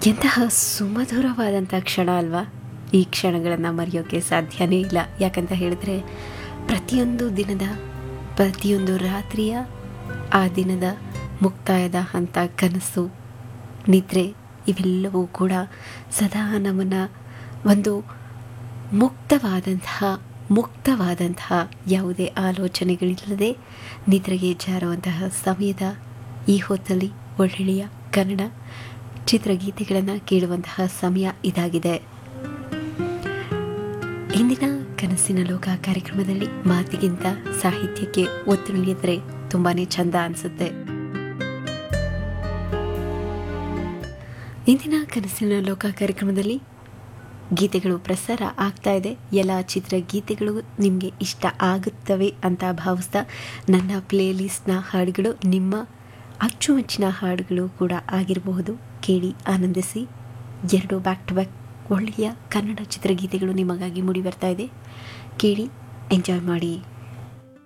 ಎಂತಹ ಸುಮಧುರವಾದಂಥ ಕ್ಷಣ ಅಲ್ವಾ ಈ ಕ್ಷಣಗಳನ್ನು ಮರೆಯೋಕ್ಕೆ ಸಾಧ್ಯನೇ ಇಲ್ಲ ಯಾಕಂತ ಹೇಳಿದ್ರೆ ಪ್ರತಿಯೊಂದು ದಿನದ ಪ್ರತಿಯೊಂದು ರಾತ್ರಿಯ ಆ ದಿನದ ಮುಕ್ತಾಯದ ಹಂತ ಕನಸು ನಿದ್ರೆ ಇವೆಲ್ಲವೂ ಕೂಡ ಸದಾ ನಮ್ಮನ್ನು ಒಂದು ಮುಕ್ತವಾದಂತಹ ಮುಕ್ತವಾದಂತಹ ಯಾವುದೇ ಆಲೋಚನೆಗಳಿಲ್ಲದೆ ನಿದ್ರೆಗೆ ಜಾರುವಂತಹ ಸಮಯದ ಈ ಹೊತ್ತಲ್ಲಿ ಒಳ್ಳೆಯ ಕನ್ನಡ ಚಿತ್ರಗೀತೆಗಳನ್ನು ಕೇಳುವಂತಹ ಸಮಯ ಇದಾಗಿದೆ ಇಂದಿನ ಕನಸಿನ ಲೋಕ ಕಾರ್ಯಕ್ರಮದಲ್ಲಿ ಮಾತಿಗಿಂತ ಸಾಹಿತ್ಯಕ್ಕೆ ಒತ್ತು ನೀಡಿದರೆ ತುಂಬಾನೇ ಚಂದ ಅನಿಸುತ್ತೆ ಇಂದಿನ ಕನಸಿನ ಲೋಕ ಕಾರ್ಯಕ್ರಮದಲ್ಲಿ ಗೀತೆಗಳು ಪ್ರಸಾರ ಆಗ್ತಾ ಇದೆ ಎಲ್ಲ ಚಿತ್ರಗೀತೆಗಳು ನಿಮಗೆ ಇಷ್ಟ ಆಗುತ್ತವೆ ಅಂತ ಭಾವಿಸ್ತಾ ನನ್ನ ಪ್ಲೇಲಿಸ್ಟ್ನ ಹಾಡುಗಳು ನಿಮ್ಮ ಅಚ್ಚುಮೆಚ್ಚಿನ ಹಾಡುಗಳು ಕೂಡ ಆಗಿರಬಹುದು ಕೇಳಿ ಆನಂದಿಸಿ ಎರಡು ಬ್ಯಾಕ್ ಟು ಬ್ಯಾಕ್ ಒಳ್ಳೆಯ ಕನ್ನಡ ಚಿತ್ರಗೀತೆಗಳು ನಿಮಗಾಗಿ ಮೂಡಿ ಬರ್ತಾ ಇದೆ ಕೇಳಿ ಎಂಜಾಯ್ ಮಾಡಿ